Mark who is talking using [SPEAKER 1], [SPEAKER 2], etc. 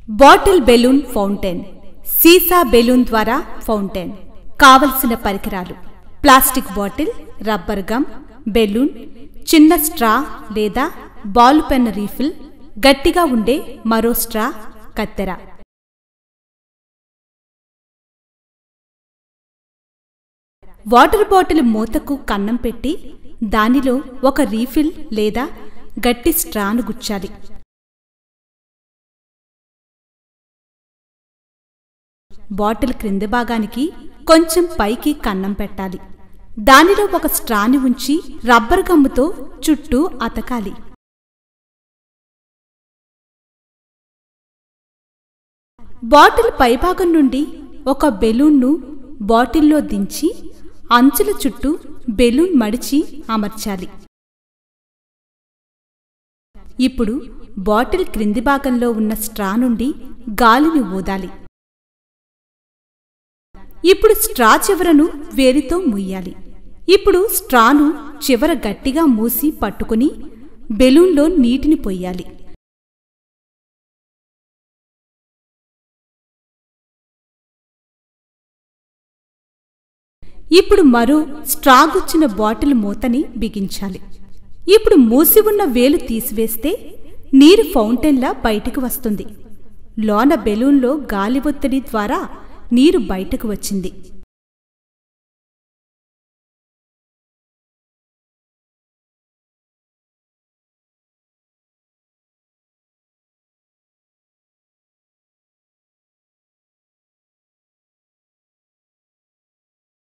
[SPEAKER 1] bottle balloon fountain సీసా balloon ద్వారా fountain కావలసిన పరికరాలు plastic bottle rubber gum balloon చిన్న స్ట్రా లేదా బాల్ పెన్ రీఫిల్ గట్టిగా ఉండే మరో స్ట్రా కత్తెర వాటర్ బాటిల్ మూతకు కన్నం పెట్టి దానిలో ఒక రీఫిల్ లేదా గట్టి స్ట్రాను గుచ్చాలి బాటిల్ క్రింది భాగానికి కొంచెం పైకి కన్నం పెట్టాలి దానిలో ఒక స్ట్రాని ఉంచి రబ్బర్ గమ్ముతో చుట్టూ అతకాలి బాటిల్ పైభాగం నుండి ఒక బెలూన్ను బాటిల్లో దించి అంచుల చుట్టూ బెలూన్ మడిచి అమర్చాలి ఇప్పుడు బాటిల్ క్రింది భాగంలో ఉన్న స్ట్రా నుండి గాలిని ఊదాలి ఇప్పుడు స్ట్రా చివరను వేలితో ముయ్యాలి ఇప్పుడు స్ట్రాను చివర గట్టిగా మూసి పట్టుకుని బెలూన్లో నీటిని పొయ్యాలి ఇప్పుడు మరో స్ట్రా గుచ్చిన బాటిల్ మూతని బిగించాలి ఇప్పుడు మూసి ఉన్న వేలు తీసివేస్తే నీరు ఫౌంటైన్లా బయటకు వస్తుంది లోన బెలూన్లో గాలి ఒత్తిడి ద్వారా నీరు బయటకు వచ్చింది